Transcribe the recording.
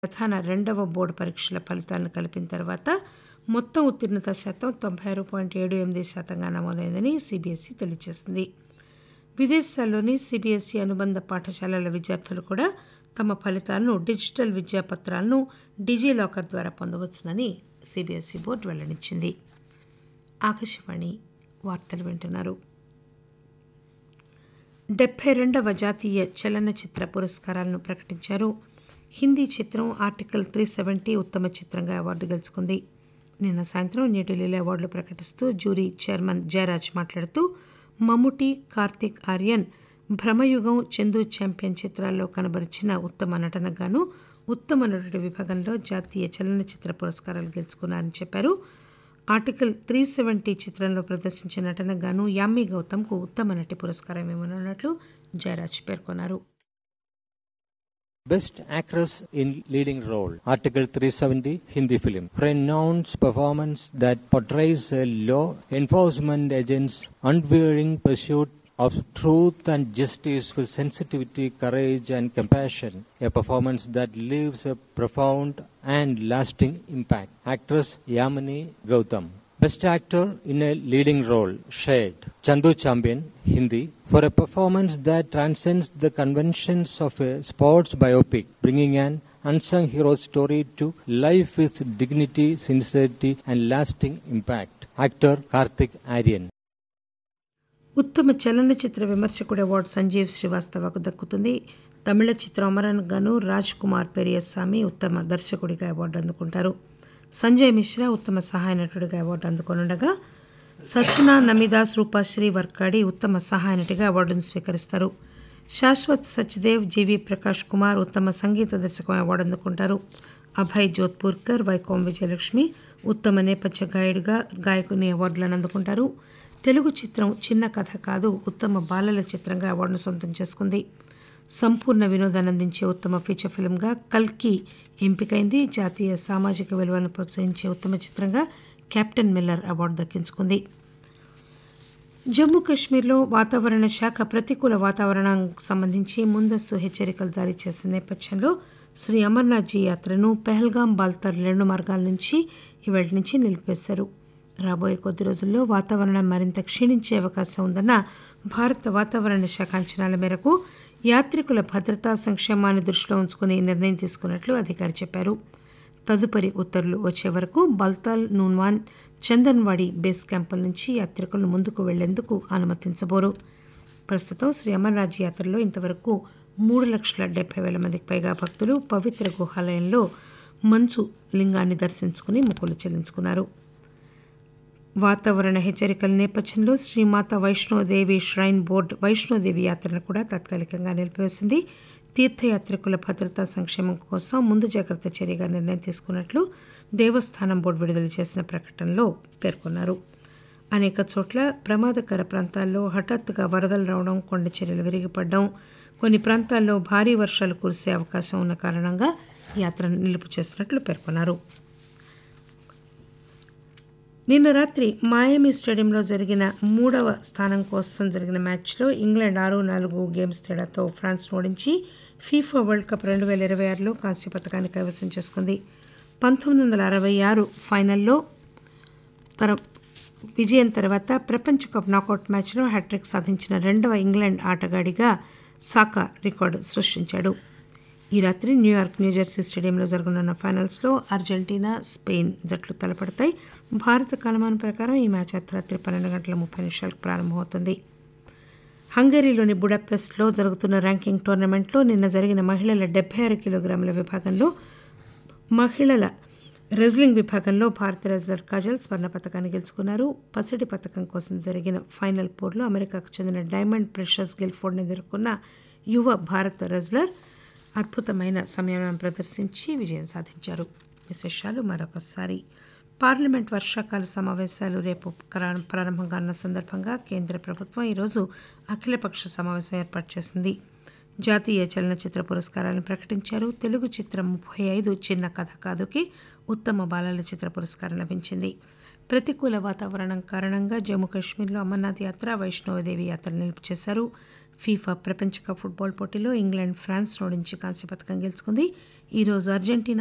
ప్రధాన రెండవ బోర్డు పరీక్షల ఫలితాలను కలిపిన తర్వాత మొత్తం ఉత్తీర్ణత శాతం తొంభై ఆరు పాయింట్ ఏడు ఎనిమిది శాతంగా నమోదైందని సిబిఎస్ఈ తెలియజేసింది విదేశాల్లోని సిబిఎస్ఈ అనుబంధ పాఠశాలల విద్యార్థులు కూడా తమ ఫలితాలను డిజిటల్ విద్యాపత్రాలను డిజిలాకర్ ద్వారా పొందవచ్చునని సిబిఎస్ఈ బోర్డు వెల్లడించింది ఆకాశవాణి వార్తలు వింటున్నారు డెబ్బై రెండవ జాతీయ చలనచిత్ర పురస్కారాలను ప్రకటించారు హిందీ చిత్రం ఆర్టికల్ త్రీ సెవెంటీ ఉత్తమ చిత్రంగా అవార్డు గెలుచుకుంది నిన్న సాయంత్రం న్యూఢిల్లీలో అవార్డులు ప్రకటిస్తూ జ్యూరీ చైర్మన్ జయరాజ్ మాట్లాడుతూ మమ్ముటి కార్తిక్ ఆర్యన్ భ్రమయుగం చందు ఛాంపియన్ చిత్రాల్లో కనబరిచిన ఉత్తమ నటనకు గాను ఉత్తమ నటుడి విభాగంలో జాతీయ చలనచిత్ర పురస్కారాలు గెలుచుకున్నారని చెప్పారు ఆర్టికల్ త్రీ సెవెంటీ చిత్రంలో ప్రదర్శించిన నటనకు గాను యామ్మి గౌతమ్కు ఉత్తమ నటి పురస్కారం ఇవ్వనున్నట్లు జయరాజ్ పేర్కొన్నారు Best Actress in Leading Role, Article 370, Hindi film. Renowned performance that portrays a law enforcement agent's unwearying pursuit of truth and justice with sensitivity, courage, and compassion. A performance that leaves a profound and lasting impact. Actress Yamini Gautam. Best Actor in a Leading Role, Shade. Chandu Champion, Hindi, for a performance that transcends the conventions of a sports biopic, bringing an unsung hero story to life with dignity, sincerity, and lasting impact. Actor Karthik Aryan. ఉత్తమ చలనచిత్ర విమర్శకుడు award Sanjeev శ్రీవాస్తవకు దక్కుతుంది తమిళ చిత్రం అమరన్ గాను రాజ్ కుమార్ పెరియస్వామి ఉత్తమ దర్శకుడిగా award అందుకుంటారు సంజయ్ మిశ్రా ఉత్తమ సహాయ నటుడిగా అవార్డు అందుకోనుండగా సచనా నమిదాస్ రూపాశ్రీ వర్కాడి ఉత్తమ సహాయ నటిగా అవార్డును స్వీకరిస్తారు శాశ్వత్ సచ్దేవ్ జీవి ప్రకాష్ కుమార్ ఉత్తమ సంగీత దర్శకం అవార్డు అందుకుంటారు అభయ్ జోధ్పూర్కర్ వైకోం విజయలక్ష్మి ఉత్తమ నేపథ్య గాయకుడిగా గాయకుని అవార్డులను అందుకుంటారు తెలుగు చిత్రం చిన్న కథ కాదు ఉత్తమ బాలల చిత్రంగా అవార్డును సొంతం చేసుకుంది సంపూర్ణ వినోదాన్ని అందించే ఉత్తమ ఫీచర్ ఫిల్మ్గా కల్కి ఎంపికైంది జాతీయ సామాజిక విలువలను ప్రోత్సహించే ఉత్తమ చిత్రంగా కెప్టెన్ మిల్లర్ అవార్డు దక్కించుకుంది జమ్మూ కాశ్మీర్లో వాతావరణ శాఖ ప్రతికూల వాతావరణానికి సంబంధించి ముందస్తు హెచ్చరికలు జారీ చేసిన నేపథ్యంలో శ్రీ అమర్నాథ్జీ యాత్రను పెహల్గాం బాల్తార్ రెండు మార్గాల నుంచి ఇవాళ నుంచి నిలిపేశారు రాబోయే కొద్ది రోజుల్లో వాతావరణం మరింత క్షీణించే అవకాశం ఉందన్న భారత వాతావరణ శాఖ అంచనాల మేరకు యాత్రికుల భద్రతా సంక్షేమాన్ని దృష్టిలో ఉంచుకుని ఈ నిర్ణయం తీసుకున్నట్లు అధికారి చెప్పారు తదుపరి ఉత్తర్వులు వచ్చే వరకు బల్తాల్ నూన్వాన్ చందన్వాడి బేస్ క్యాంపుల నుంచి యాత్రికులను ముందుకు వెళ్లేందుకు అనుమతించబోరు ప్రస్తుతం శ్రీ అమర్నాథ్ యాత్రలో ఇంతవరకు మూడు లక్షల డెబ్బై వేల మందికి పైగా భక్తులు పవిత్ర గుహాలయంలో మంచు లింగాన్ని దర్శించుకుని మొక్కులు చెల్లించుకున్నారు వాతావరణ హెచ్చరికల నేపథ్యంలో శ్రీమాత వైష్ణోదేవి ష్రైన్ బోర్డు వైష్ణోదేవి యాత్రను కూడా తాత్కాలికంగా నిలిపివేసింది తీర్థయాత్రికుల భద్రతా సంక్షేమం కోసం ముందు జాగ్రత్త చర్యగా నిర్ణయం తీసుకున్నట్లు దేవస్థానం బోర్డు విడుదల చేసిన ప్రకటనలో పేర్కొన్నారు అనేక చోట్ల ప్రమాదకర ప్రాంతాల్లో హఠాత్తుగా వరదలు రావడం కొండ చర్యలు విరిగిపడడం కొన్ని ప్రాంతాల్లో భారీ వర్షాలు కురిసే అవకాశం ఉన్న కారణంగా యాత్రను నిలుపు చేసినట్లు పేర్కొన్నారు నిన్న రాత్రి మాయమి స్టేడియంలో జరిగిన మూడవ స్థానం కోసం జరిగిన మ్యాచ్లో ఇంగ్లాండ్ ఆరు నాలుగు గేమ్స్ తేడాతో ఫ్రాన్స్ ఓడించి ఫీఫా వరల్డ్ కప్ రెండు వేల ఇరవై ఆరులో కాంస్య పథకాన్ని కైవసం చేసుకుంది పంతొమ్మిది వందల అరవై ఆరు ఫైనల్లో తర విజయం తర్వాత ప్రపంచ కప్ నాకౌట్ మ్యాచ్లో హ్యాట్రిక్ సాధించిన రెండవ ఇంగ్లాండ్ ఆటగాడిగా సాకా రికార్డు సృష్టించాడు ఈ రాత్రి న్యూయార్క్ న్యూజెర్సీ స్టేడియంలో జరగనున్న ఫైనల్స్లో అర్జెంటీనా స్పెయిన్ జట్లు తలపడతాయి భారత కాలమానం ప్రకారం ఈ మ్యాచ్ అర్ధరాత్రి పన్నెండు గంటల ముప్పై నిమిషాలకు ప్రారంభమవుతుంది హంగరీలోని బుడాపెస్ట్లో జరుగుతున్న ర్యాంకింగ్ టోర్నమెంట్లో నిన్న జరిగిన మహిళల డెబ్బై ఆరు కిలోగ్రాముల విభాగంలో మహిళల రెజ్లింగ్ విభాగంలో భారత రెజ్లర్ కాజల్ స్వర్ణ పథకాన్ని గెలుచుకున్నారు పసిడి పథకం కోసం జరిగిన ఫైనల్ పోర్లో అమెరికాకు చెందిన డైమండ్ ప్రెషస్ గిల్ఫోర్డ్ని ఎదుర్కొన్న యువ భారత రెజ్లర్ అద్భుతమైన సంయమనం ప్రదర్శించి విజయం సాధించారు విశేషాలు మరొకసారి పార్లమెంట్ వర్షాకాల సమావేశాలు రేపు కరా- ప్రారంభం కానున్న సందర్భంగా కేంద్ర ప్రభుత్వం ఈరోజు అఖిలపక్ష సమావేశం ఏర్పాటు చేసింది జాతీయ చలనచిత్ర పురస్కారాలను ప్రకటించారు తెలుగు చిత్రం ముప్పై ఐదు చిన్న కథ కాదుకి ఉత్తమ బాలల చిత్ర పురస్కారం లభించింది ప్రతికూల వాతావరణం కారణంగా జమ్మూ కాశ్మీర్లో అమర్నాథ్ యాత్ర వైష్ణవదేవి యాత్ర నిలుపు చేశారు ఫీఫా ప్రపంచ కప్ ఫుట్బాల్ పోటీలో ఇంగ్లాండ్ ఫ్రాన్స్ ఓడించి కాంస్య పథకం గెలుచుకుంది ఈరోజు అర్జెంటీనా